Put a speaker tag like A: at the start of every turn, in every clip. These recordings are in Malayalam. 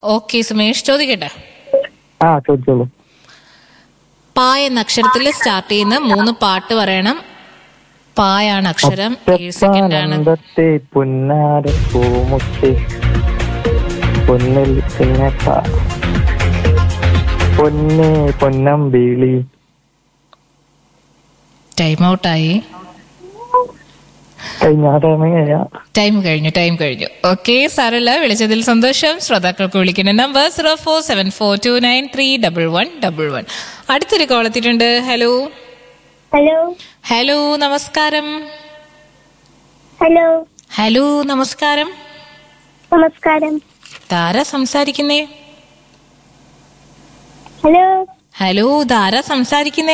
A: ഓക്കെ സുമേഷ് ചോദിക്കട്ടെ
B: ആ ചോദിച്ചോളൂ
A: പാ എന്ന അക്ഷരത്തിൽ സ്റ്റാർട്ട് ചെയ്യുന്ന മൂന്ന് പാട്ട് പറയണം പായാണ് അക്ഷരം ഏഴ് സെക്കൻഡ് ആണ്
B: ഒറ്റപ്പാനന്ദത്തെ പുന്നാര പൂമുത്തി പൊന്നിൽ പിന്നെ പ- പൊന്നെ പൊന്നമ്പിളി
A: ടൈം ഔട്ടായി
B: കഴിഞ്ഞ ടൈമിങ്
A: ടൈം കഴിഞ്ഞു ടൈം കഴിഞ്ഞു ഓക്കെ സാരല്ല വിളിച്ചതിൽ സന്തോഷം ശ്രോതാക്കൾക്ക് വിളിക്കുന്ന number zero four seven four two nine three double one double one അടുത്തൊരു കോൾ എത്തിയിട്ടുണ്ട് ഹലോ
C: ഹലോ
A: ഹലോ നമസ്കാരം
C: ഹലോ
A: ഹലോ നമസ്കാരം
C: നമസ്കാരം
A: ധാര സംസാരിക്കുന്നേ
C: ഹലോ
A: ഹലോ ധാര സംസാരിക്കുന്നേ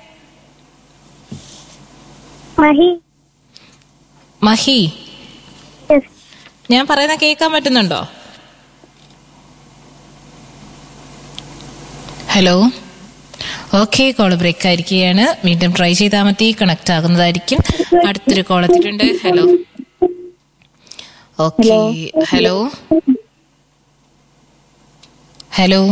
C: മഹി
A: മഹി
C: യെസ്
A: ഞാൻ പറയുന്ന കേൾക്കാൻ പറ്റുന്നുണ്ടോ ഹലോ ഓക്കെ കോൾ ബ്രേക്ക് ആയിരിക്കുകയാണ് വീണ്ടും ട്രൈ ചെയ്താൽ മതി കണക്ട് ആകുന്നതായിരിക്കും അടുത്തൊരു കോൾ എത്തിയിട്ടുണ്ട് hello okay hello hello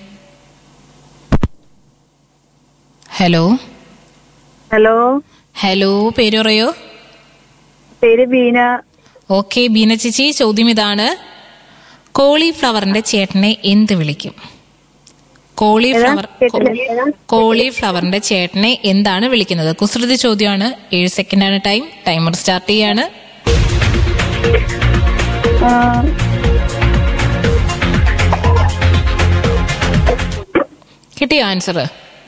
A: hello
D: hello
A: hello പേര് പറയോ
D: പേര് ബീന
A: ഓക്കെ ബീന ചേച്ചി ചോദ്യം ഇതാണ് കോളിഫ്ലവറിന്റെ ചേട്ടനെ എന്ത് വിളിക്കും കോളിഫ്ലവർ കോളിഫ്ലവറിന്റെ ചേട്ടനെ എന്താണ് വിളിക്കുന്നത് കുസൃതി ചോദ്യമാണ് ഏഴ് സെക്കൻഡാണ് ടൈം ടൈമർ സ്റ്റാർട്ട് ചെയ്യാണ്
D: ആ,
A: കിട്ടിയോ ആൻസർ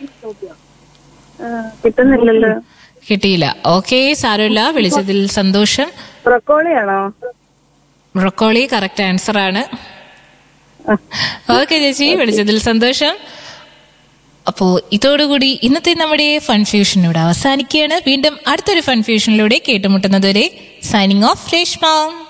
D: ആ, കിട്ടുന്നില്ലല്ലോ
A: കിട്ടിയില്ല ഓക്കെ സാരമില്ല വിളിച്ചതിൽ സന്തോഷം
D: ബ്രക്കോളിയാണോ
A: ബ്രൊക്കോളി കറക്റ്റ് ആൻസർ ആണ് ഓക്കെ ചേച്ചി വിളിച്ചതിൽ സന്തോഷം അപ്പോ ഇതോടുകൂടി ഇന്നത്തെ നമ്മുടെ ഫൺഫ്യൂഷൻ ഇവിടെ അവസാനിക്കുകയാണ് വീണ്ടും അടുത്തൊരു ഫൺഫ്യൂഷനിലൂടെ കേട്ടുമുട്ടുന്നതുവരെ സൈനിങ് ഓഫ് രേഷ്മ